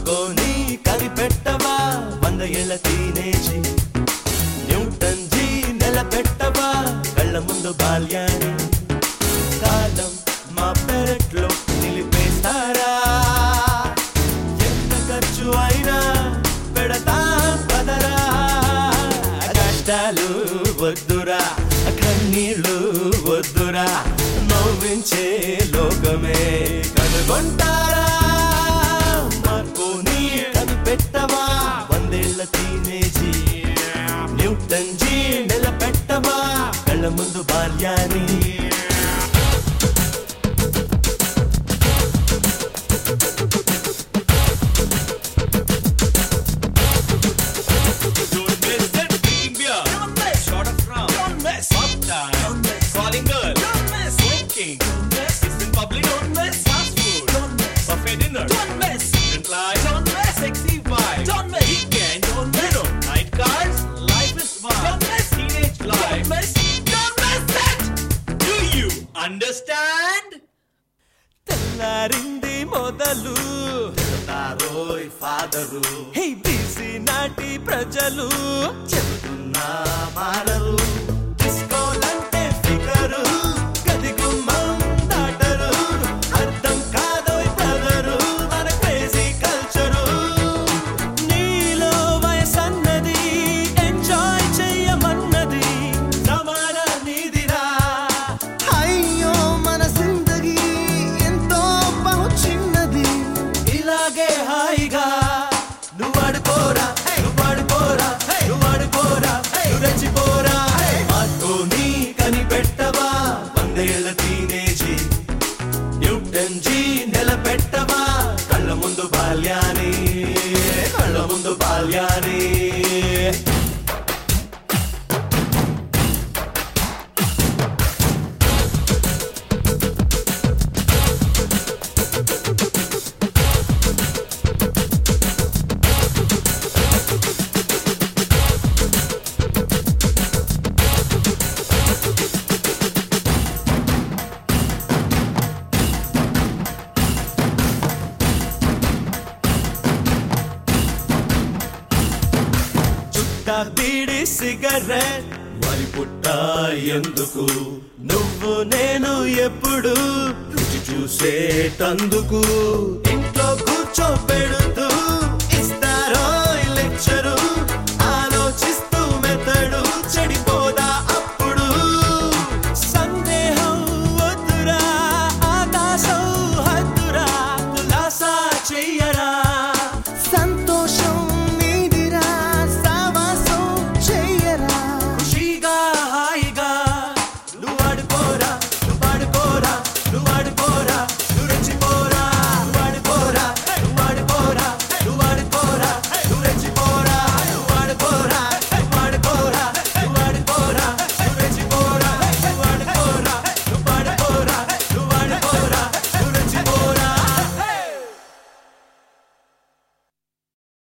Marconi కనిపెట్టవా వంద ఏళ్ళ టీనేజీ Newton G నిలబెట్టవా కళ్ళ ముందు బాల్యాన్ని కాలం మా పెరట్లో నిలిపేస్తారా ఎంత ఖర్చు అయినా పెడతా పదరా కష్టాలు వద్దురా కన్నీళ్ళు వద్దురా నవ్వించే లోకమే కనుగొంటారా మార్కోని కనిపెట్టవా వందేళ్ల టీనేజీ న్యూటన్ జీ నిలబెట్టవా కళ్ళ ముందు బాల్యాన్ని Don't miss it. Drinking beer. Don't miss. Short of rum. Don't miss. Pop time. Don't miss. Calling girl. Don't miss. Smoking. Don't miss. Kiss in public. Don't miss. Fast food. Don't miss. Buffet dinner. Don't miss. Different life. Don't miss. Sexy vibe. Don't miss. Weekend. Don't miss. You know, night cars. Life is fun. Don't miss. Teenage life. Don't miss. Don't miss it. Do you understand? తెల్లారింది మొదలు చెబుతారోయ్ father హే BC నాటి ప్రజలు చెబుతున్నా మారరు డిస్కోలంటే figure గది గుమ్మం దాటరు అర్థం కాదోయ్ బ్రదరు మన క్రేజీ కల్చరు నీలో వయసన్నది ఎంజాయ్ చెయ్యమన్నది సమాన నీదిరా అయ్యో మన జిందగీ ఎంతో బహు చిన్నది ఇలాగే హాయిగా నువ్వు ఆడుకోరా నువ్వు ఆడుకోరా నువ్వు ఆడుకోరా నువ్వు రెచ్చిపోరా మార్కోని కనిపెట్టవా వందేళ్ల టీనేజీ న్యూటన్ జీ నిలబెట్టవా కళ్ళ ముందు బాల్యాన్ని కళ్ళ ముందు బాల్యాన్ని చుట్ట బీడి సిగరెట్ మరి పుట్ట ఎందుకు నువ్వు నేను ఎప్పుడు రుచి చూసేటందుకు ఇంటి